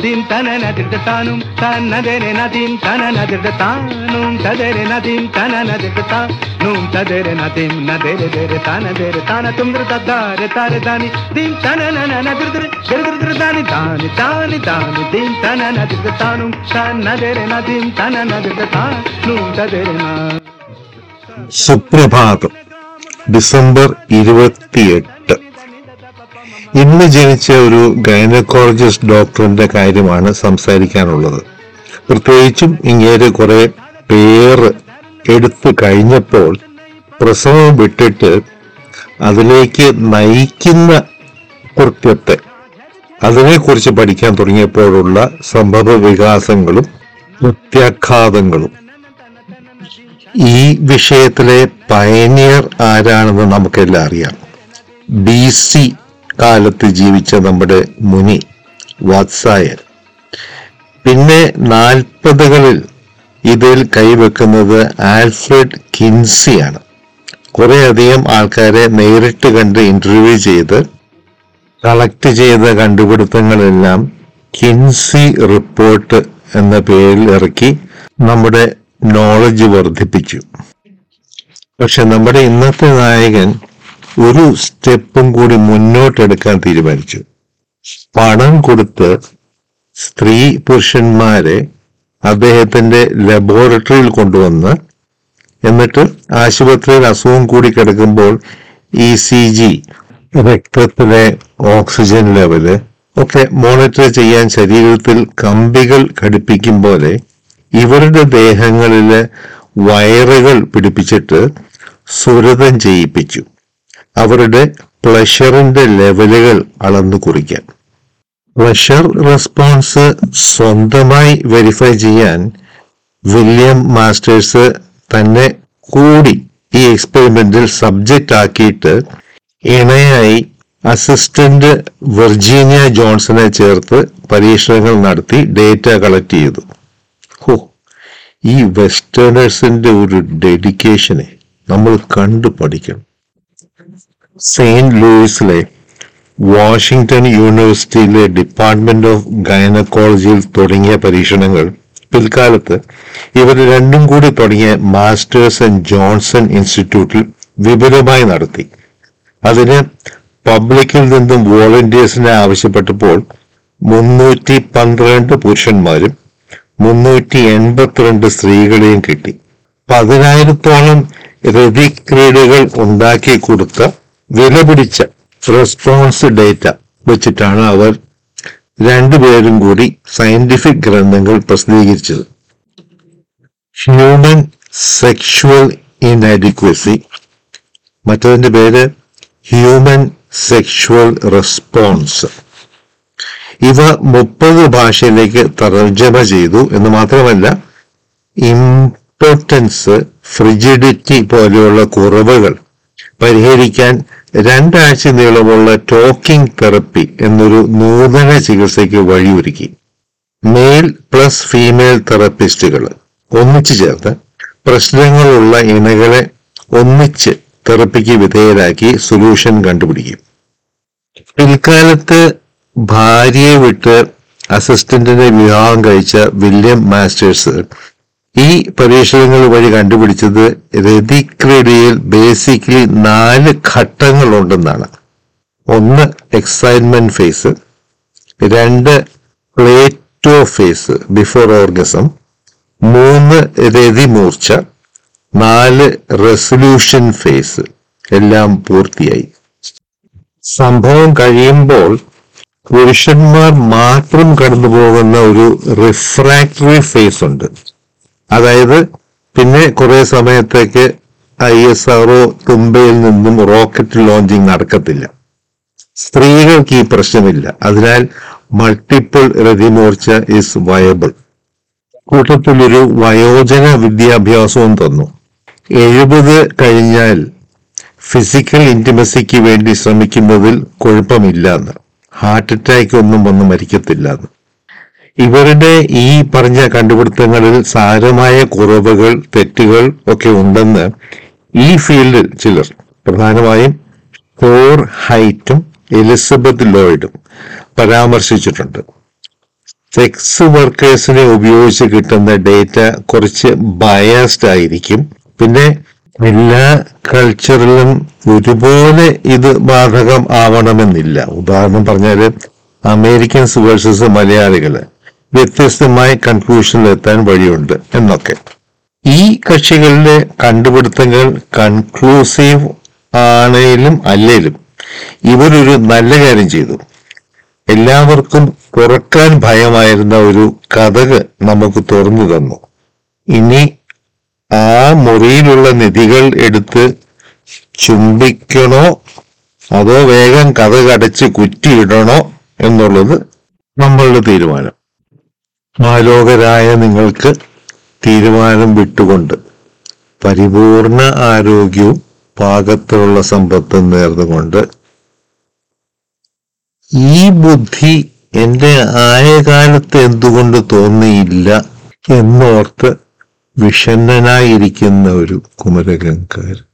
നദീം തന നദിർദ താനും തന്നതെരെ നദീം തന നദിർദ താനും തതെരെ നദീം തന നദിർദ താനും തതെരെ നദീം നദെരെ ദെരെ താന ദെരെ താന തുംദ്ര തദ്ദാരെ താരെ ദാനി ദീം തന നന നദിർദ ദിർദ ദാനി ദാനി ദാനി ദാനി ദീം തന നദിർദ താനും തന്നതെരെ നദീം തന നദിർദ താനും തതെരെ നാ സുപ്രഭാതം ഡിസംബർ ഇരുപത്തിയെട്ട് ഇന്ന് ജനിച്ച ഒരു ഗൈനക്കോളജിസ്റ്റ് ഡോക്ടറിന്റെ കാര്യമാണ് സംസാരിക്കാനുള്ളത് പ്രത്യേകിച്ചും ഇങ്ങേര് കുറെ പേര് എടുത്തു കഴിഞ്ഞപ്പോൾ പ്രസവം വിട്ടിട്ട് അതിലേക്ക് നയിക്കുന്ന കൃത്യത്തെ അതിനെക്കുറിച്ച് പഠിക്കാൻ തുടങ്ങിയപ്പോഴുള്ള സംഭവ വികാസങ്ങളും പ്രത്യാഘാതങ്ങളും ഈ വിഷയത്തിലെ പയനിയർ ആരാണെന്ന് നമുക്കെല്ലാം അറിയാം ബി സി കാലത്ത് ജീവിച്ച നമ്മുടെ മുനി വാത്സായൻ പിന്നെ നാൽപ്പതുകളിൽ ഇതിൽ കൈവെക്കുന്നത് ആൽഫ്രഡ് കിൻസിയാണ് കുറേയധികം ആൾക്കാരെ നേരിട്ട് കണ്ട് ഇന്റർവ്യൂ ചെയ്ത് കളക്ട് ചെയ്ത കണ്ടുപിടുത്തങ്ങളെല്ലാം കിൻസി റിപ്പോർട്ട് എന്ന പേരിൽ ഇറക്കി നമ്മുടെ നോളജ് വർദ്ധിപ്പിച്ചു പക്ഷെ നമ്മുടെ ഇന്നത്തെ നായകൻ ഒരു സ്റ്റെപ്പും കൂടി മുന്നോട്ടെടുക്കാൻ തീരുമാനിച്ചു പണം കൊടുത്ത് സ്ത്രീ പുരുഷന്മാരെ അദ്ദേഹത്തിന്റെ ലബോറട്ടറിയിൽ കൊണ്ടുവന്ന് എന്നിട്ട് ആശുപത്രിയിൽ അസുഖം കൂടി കിടക്കുമ്പോൾ ഇ സി ജി രക്തത്തിലെ ഓക്സിജൻ ലെവല് ഒക്കെ മോണിറ്റർ ചെയ്യാൻ ശരീരത്തിൽ കമ്പികൾ ഘടിപ്പിക്കും പോലെ ഇവരുടെ ദേഹങ്ങളില് വയറുകൾ പിടിപ്പിച്ചിട്ട് സുരതം ചെയ്യിപ്പിച്ചു അവരുടെ പ്ലഷറിന്റെ ലെവലുകൾ അളന്നു കുറിക്കാൻ പ്ലഷർ റെസ്പോൺസ് സ്വന്തമായി വെരിഫൈ ചെയ്യാൻ വില്യം മാസ്റ്റേഴ്സ് തന്നെ കൂടി ഈ എക്സ്പെരിമെന്റിൽ സബ്ജക്റ്റ് ആക്കിയിട്ട് ഇണയായി അസിസ്റ്റന്റ് വെർജീനിയ ജോൺസനെ ചേർത്ത് പരീക്ഷണങ്ങൾ നടത്തി ഡേറ്റ കളക്ട് ചെയ്തു ഹോ ഈ വെസ്റ്റേണേഴ്സിന്റെ ഒരു ഡെഡിക്കേഷനെ നമ്മൾ കണ്ടു പഠിക്കണം സെയിന്റ് ലൂയിസിലെ വാഷിംഗ്ടൺ യൂണിവേഴ്സിറ്റിയിലെ ഡിപ്പാർട്ട്മെന്റ് ഓഫ് ഗൈനക്കോളജിയിൽ തുടങ്ങിയ പരീക്ഷണങ്ങൾ പിൽക്കാലത്ത് ഇവർ രണ്ടും കൂടി തുടങ്ങിയ മാസ്റ്റേഴ്സ് ആൻഡ് ജോൺസൺ ഇൻസ്റ്റിറ്റ്യൂട്ടിൽ വിപുലമായി നടത്തി അതിന് പബ്ലിക്കിൽ നിന്നും വോളണ്ടിയേഴ്സിനെ ആവശ്യപ്പെട്ടപ്പോൾ മുന്നൂറ്റി പന്ത്രണ്ട് പുരുഷന്മാരും മുന്നൂറ്റി എൺപത്തിരണ്ട് സ്ത്രീകളെയും കിട്ടി പതിനായിരത്തോളം രതിക്രീഡുകൾ ഉണ്ടാക്കി കൊടുത്ത വിലപിടിച്ച റെസ്പോൺസ് ഡേറ്റ വെച്ചിട്ടാണ് അവർ രണ്ടുപേരും കൂടി സയന്റിഫിക് ഗ്രന്ഥങ്ങൾ പ്രസിദ്ധീകരിച്ചത് ഹ്യൂമൻ സെക്ഷുവൽ ഇൻഅഡിക്വസി മറ്റതിന്റെ പേര് ഹ്യൂമൻ സെക്ഷുവൽ റെസ്പോൺസ് ഇവ മുപ്പത് ഭാഷയിലേക്ക് തർജ്ജമ ചെയ്തു എന്ന് മാത്രമല്ല ഇമ്പോർട്ടൻസ് ഫ്രിജിഡിറ്റി പോലെയുള്ള കുറവുകൾ പരിഹരിക്കാൻ രണ്ടാഴ്ച നീളമുള്ള ടോക്കിംഗ് തെറപ്പി എന്നൊരു നൂതന ചികിത്സയ്ക്ക് വഴിയൊരുക്കി മെയിൽ പ്ലസ് ഫീമെയിൽ തെറപ്പിസ്റ്റുകൾ ഒന്നിച്ചു ചേർത്ത് പ്രശ്നങ്ങളുള്ള ഇണകളെ ഒന്നിച്ച് തെറപ്പിക്ക് വിധേയരാക്കി സൊല്യൂഷൻ കണ്ടുപിടിക്കും പിൽക്കാലത്ത് ഭാര്യയെ വിട്ട് അസിസ്റ്റന്റിനെ വിവാഹം കഴിച്ച വില്യം മാസ്റ്റേഴ്സ് ഈ പരീക്ഷണങ്ങൾ വഴി കണ്ടുപിടിച്ചത് രതിക്രീഡയിൽ ബേസിക്കലി നാല് ഘട്ടങ്ങളുണ്ടെന്നാണ് ഒന്ന് എക്സൈറ്റ്മെന്റ് ഫേസ് രണ്ട് പ്ലേറ്റോ ഫേസ് ബിഫോർ ഓർഗസം മൂന്ന് രതിമൂർച്ച നാല് റെസൊല്യൂഷൻ ഫേസ് എല്ലാം പൂർത്തിയായി സംഭവം കഴിയുമ്പോൾ പുരുഷന്മാർ മാത്രം കടന്നു പോകുന്ന ഒരു റിഫ്രാക്ടറി ഫേസ് ഉണ്ട് അതായത് പിന്നെ കുറെ സമയത്തേക്ക് ഐ എസ് ആർഒ തുമ്പയിൽ നിന്നും റോക്കറ്റ് ലോഞ്ചിങ് നടക്കത്തില്ല സ്ത്രീകൾക്ക് ഈ പ്രശ്നമില്ല അതിനാൽ മൾട്ടിപ്പിൾ രതിമൂർച്ച ഇസ് വയബിൾ കൂട്ടത്തിലൊരു വയോജന വിദ്യാഭ്യാസവും തന്നു എഴുപത് കഴിഞ്ഞാൽ ഫിസിക്കൽ ഇന്റിമസിക്ക് വേണ്ടി ശ്രമിക്കുന്നതിൽ കുഴപ്പമില്ല എന്ന് ഹാർട്ട് അറ്റാക്ക് ഒന്നും വന്ന് മരിക്കത്തില്ല എന്ന് ഇവരുടെ ഈ പറഞ്ഞ കണ്ടുപിടുത്തങ്ങളിൽ സാരമായ കുറവുകൾ തെറ്റുകൾ ഒക്കെ ഉണ്ടെന്ന് ഈ ഫീൽഡിൽ ചിലർ പ്രധാനമായും കോർ ഹൈറ്റും എലിസബത്ത് ലോയിഡും പരാമർശിച്ചിട്ടുണ്ട് സെക്സ് വർക്കേഴ്സിനെ ഉപയോഗിച്ച് കിട്ടുന്ന ഡേറ്റ കുറച്ച് ബയാസ്ഡ് ആയിരിക്കും പിന്നെ എല്ലാ കൾച്ചറിലും ഒരുപോലെ ഇത് ബാധകം ആവണമെന്നില്ല ഉദാഹരണം പറഞ്ഞാല് അമേരിക്കൻസ് വേഴ്സസ് മലയാളികള് വ്യത്യസ്തമായ കൺക്ലൂഷനിൽ എത്താൻ വഴിയുണ്ട് എന്നൊക്കെ ഈ കക്ഷികളുടെ കണ്ടുപിടുത്തങ്ങൾ കൺക്ലൂസീവ് ആണേലും അല്ലേലും ഇവരൊരു നല്ല കാര്യം ചെയ്തു എല്ലാവർക്കും തുറക്കാൻ ഭയമായിരുന്ന ഒരു കഥക് നമുക്ക് തുറന്നു തന്നു ഇനി ആ മുറിയിലുള്ള നിധികൾ എടുത്ത് ചുംബിക്കണോ അതോ വേഗം കഥക് അടച്ച് കുറ്റിയിടണോ എന്നുള്ളത് നമ്മളുടെ തീരുമാനം മാലോകരായ നിങ്ങൾക്ക് തീരുമാനം വിട്ടുകൊണ്ട് പരിപൂർണ ആരോഗ്യവും പാകത്തിലുള്ള സമ്പത്തും നേർന്നുകൊണ്ട് ഈ ബുദ്ധി എന്റെ ആയ കാലത്ത് എന്തുകൊണ്ട് തോന്നിയില്ല എന്നോർത്ത് വിഷണ്ണനായിരിക്കുന്ന ഒരു കുമരകങ്കാരൻ